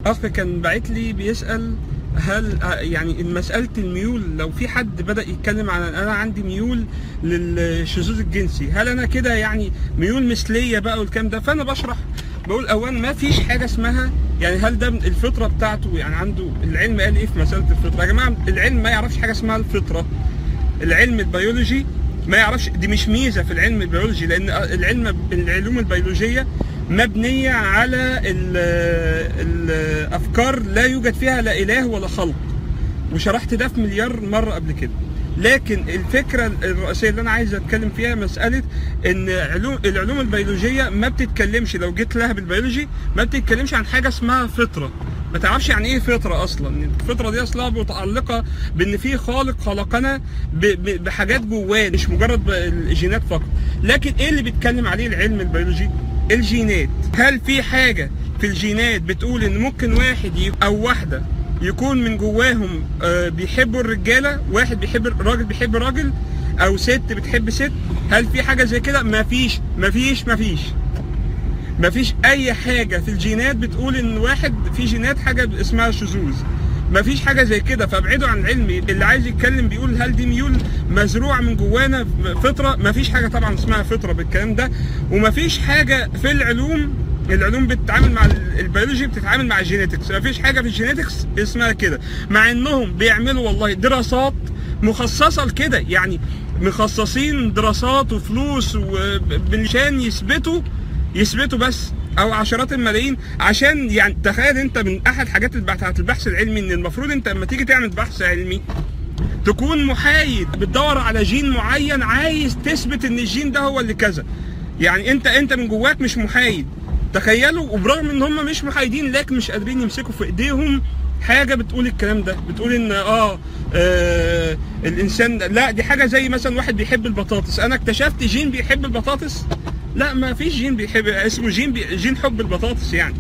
اخ كان باعت لي بيسال هل آه، يعني مساله الميول لو في حد بدا يتكلم عن انا عندي ميول للشذوذ الجنسي هل انا كده يعني ميول مثليه بقى والكلام ده فانا بشرح بقول اولا ما فيش حاجه اسمها يعني هل ده الفطره بتاعته يعني عنده العلم قال ايه في مساله الفطره يا جماعه العلم ما يعرفش حاجه اسمها الفطره العلم البيولوجي ما يعرفش دي مش ميزه في العلم البيولوجي لان العلم العلوم البيولوجيه مبنيه على ال- الافكار لا يوجد فيها لا اله ولا خلق وشرحت ده في مليار مره قبل كده لكن الفكره الرئيسيه اللي انا عايز اتكلم فيها مساله ان علوم العلوم البيولوجيه ما بتتكلمش لو جيت لها بالبيولوجي ما بتتكلمش عن حاجه اسمها فطره ما تعرفش يعني ايه فطره اصلا الفطره دي اصلا متعلقه بان في خالق خلقنا ب- ب- بحاجات جواه مش مجرد ب- الجينات فقط لكن ايه اللي بيتكلم عليه العلم البيولوجي الجينات هل في حاجه في الجينات بتقول ان ممكن واحد ي- او واحده يكون من جواهم آه، بيحبوا الرجاله واحد بيحب راجل بيحب راجل او ست بتحب ست هل في حاجه زي كده مفيش مفيش مفيش مفيش اي حاجه في الجينات بتقول ان واحد في جينات حاجه اسمها شذوذ مفيش حاجه زي كده فابعدوا عن العلم اللي عايز يتكلم بيقول هل دي ميول مزروعه من جوانا فطره مفيش حاجه طبعا اسمها فطره بالكلام ده ومفيش حاجه في العلوم العلوم بتتعامل مع ال- البيولوجي بتتعامل مع الجينيتكس مفيش حاجه في الجينيتكس اسمها كده مع انهم بيعملوا والله دراسات مخصصه لكده يعني مخصصين دراسات وفلوس وعشان يثبتوا يثبتوا بس او عشرات الملايين عشان يعني تخيل انت من احد حاجات البحث بتاعت البحث العلمي ان المفروض انت لما تيجي تعمل بحث علمي تكون محايد بتدور على جين معين عايز تثبت ان الجين ده هو اللي كذا يعني انت انت من جواك مش محايد تخيلوا وبرغم ان هم مش محايدين لكن مش قادرين يمسكوا في ايديهم حاجه بتقول الكلام ده بتقول ان اه, آه الانسان لا دي حاجه زي مثلا واحد بيحب البطاطس انا اكتشفت جين بيحب البطاطس لا ما فيش جين بيحب اسمه جين بي جين حب البطاطس يعني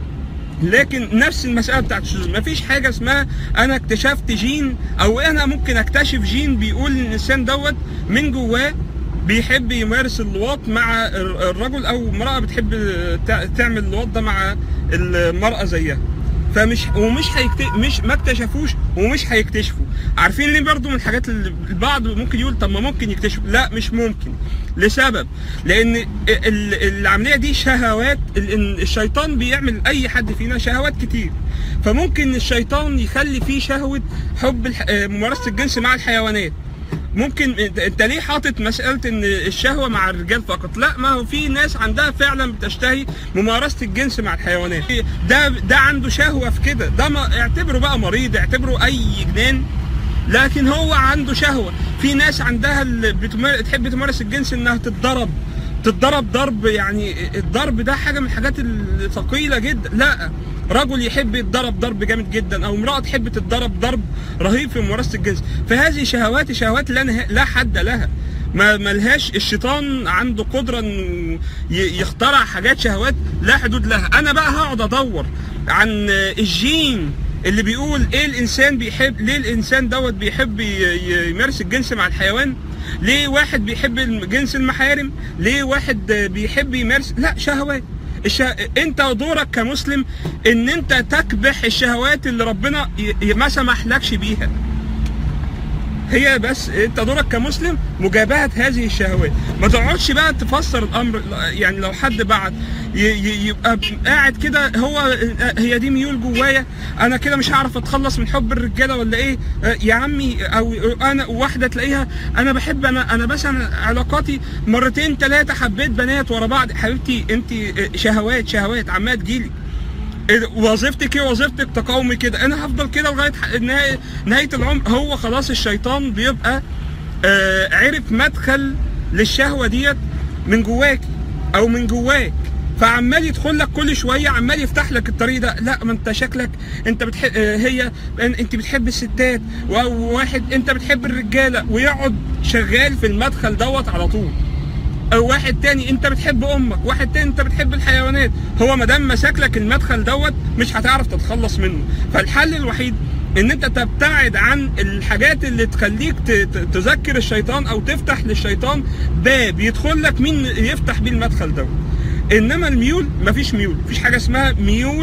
لكن نفس المسألة بتاعت الشذوذ مفيش حاجة اسمها أنا اكتشفت جين أو أنا ممكن أكتشف جين بيقول إن الإنسان دوت من جواه بيحب يمارس اللواط مع الر- الرجل أو امرأة بتحب تع- تعمل اللواط ده مع المرأة زيها فمش ومش هيكت... مش ما اكتشفوش ومش هيكتشفوا عارفين ليه برضو من الحاجات اللي البعض ممكن يقول طب ما ممكن يكتشفوا لا مش ممكن لسبب لان ال- ال- العمليه دي شهوات ال- ال- الشيطان بيعمل اي حد فينا شهوات كتير فممكن الشيطان يخلي فيه شهوه حب الح... آه، ممارسه الجنس مع الحيوانات ممكن انت انت ليه حاطط مساله ان الشهوه مع الرجال فقط لا ما هو في ناس عندها فعلا بتشتهي ممارسه الجنس مع الحيوانات ده ده عنده شهوه في كده ده ما اعتبره بقى مريض اعتبره اي جنان لكن هو عنده شهوه في ناس عندها اللي بتمار... تحب تمارس الجنس انها تتضرب تتضرب ضرب يعني الضرب ده حاجه من الحاجات الثقيله جدا لا رجل يحب يتضرب ضرب جامد جدا او امراه تحب تتضرب ضرب رهيب في ممارسه الجنس فهذه شهوات شهوات لا نه... لا حد لها ما ملهاش الشيطان عنده قدره انه ي- يخترع حاجات شهوات لا حدود لها انا بقى هقعد ادور عن الجين اللي بيقول ايه الانسان بيحب ليه الانسان دوت بيحب ي- ي- يمارس الجنس مع الحيوان ليه واحد بيحب جنس المحارم ليه واحد بيحب يمارس لا شهوات الشه... انت دورك كمسلم ان انت تكبح الشهوات اللي ربنا ي... ي- ما سمحلكش بيها هي بس انت دورك كمسلم مجابهه هذه الشهوات ما تقعدش بقى تفسر الامر يعني لو حد بعت ي- ي- يبقى قاعد كده هو هي دي ميول جوايا انا كده مش هعرف اتخلص من حب الرجاله ولا ايه اه يا عمي او انا واحده تلاقيها انا بحب انا انا مثلا علاقاتي مرتين ثلاثه حبيت بنات ورا بعض حبيبتي انت شهوات شهوات عماله تجيلي إيه ده؟ وظيفتك ايه وظيفتك تقاومي كده انا هفضل كده لغايه ح- نهايه نهايه العمر هو خلاص الشيطان بيبقى آه عرف مدخل للشهوه ديت من جواكي او من جواك فعمال يدخل لك كل شويه عمال يفتح لك الطريق ده لا ما انت شكلك انت بتحب هي انت بتحب الستات وواحد انت بتحب الرجاله ويقعد شغال في المدخل دوت على طول او واحد تاني انت بتحب امك واحد تاني انت بتحب الحيوانات هو ما دام مسك لك المدخل دوت مش هتعرف تتخلص منه فالحل الوحيد ان انت تبتعد عن الحاجات اللي تخليك ت- ت- تذكر الشيطان او تفتح للشيطان باب يدخل لك مين يفتح بيه المدخل دوت انما الميول مفيش ميول مفيش حاجه اسمها ميول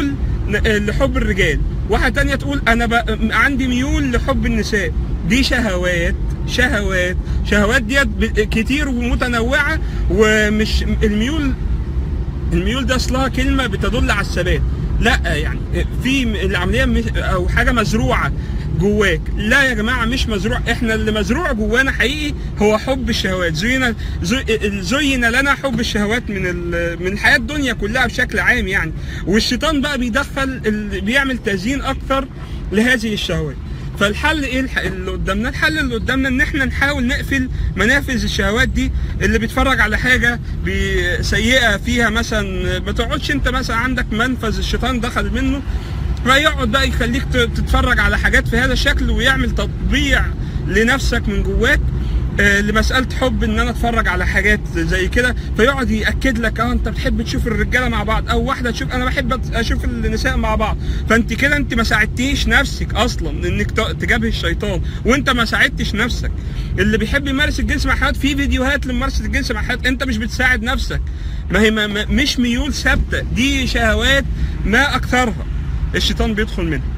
ن- لحب الرجال واحده تانية تقول انا ب... عندي ميول لحب النساء دي شهوات شهوات شهوات ديت ب- كتير ومتنوعه ومش الميول الميول ده اصلها كلمه بتدل على الثبات لا يعني في م- العمليه مش او حاجه مزروعه جواك لا يا جماعه مش مزروع احنا اللي مزروع جوانا حقيقي هو حب الشهوات زين زي- زين لنا حب الشهوات من ال- من الحياه الدنيا كلها بشكل عام يعني والشيطان بقى بيدخل ال- بيعمل تزيين اكثر لهذه الشهوات فالحل ايه الح- اللي قدامنا الحل اللي قدامنا ان احنا نحاول نقفل منافذ الشهوات دي اللي بيتفرج على حاجه بي- سيئه فيها مثلا ما تقعدش انت مثلا عندك منفذ الشيطان دخل منه فيقعد بقى يخليك ت- تتفرج على حاجات في هذا الشكل ويعمل تطبيع لنفسك من جواك آه، لمساله حب ان انا اتفرج على حاجات زي كده فيقعد ياكد لك اه انت بتحب تشوف الرجاله مع بعض او واحده تشوف انا بحب أت- اشوف النساء مع بعض فانت كده انت ما ساعدتيش نفسك اصلا انك ت- تجابه الشيطان وانت ما ساعدتش نفسك اللي بيحب يمارس الجنس مع حد في فيديوهات لممارسه الجنس مع حد انت مش بتساعد نفسك ما هي ما ما- مش ميول ثابته دي شهوات ما اكثرها الشيطان بيدخل منها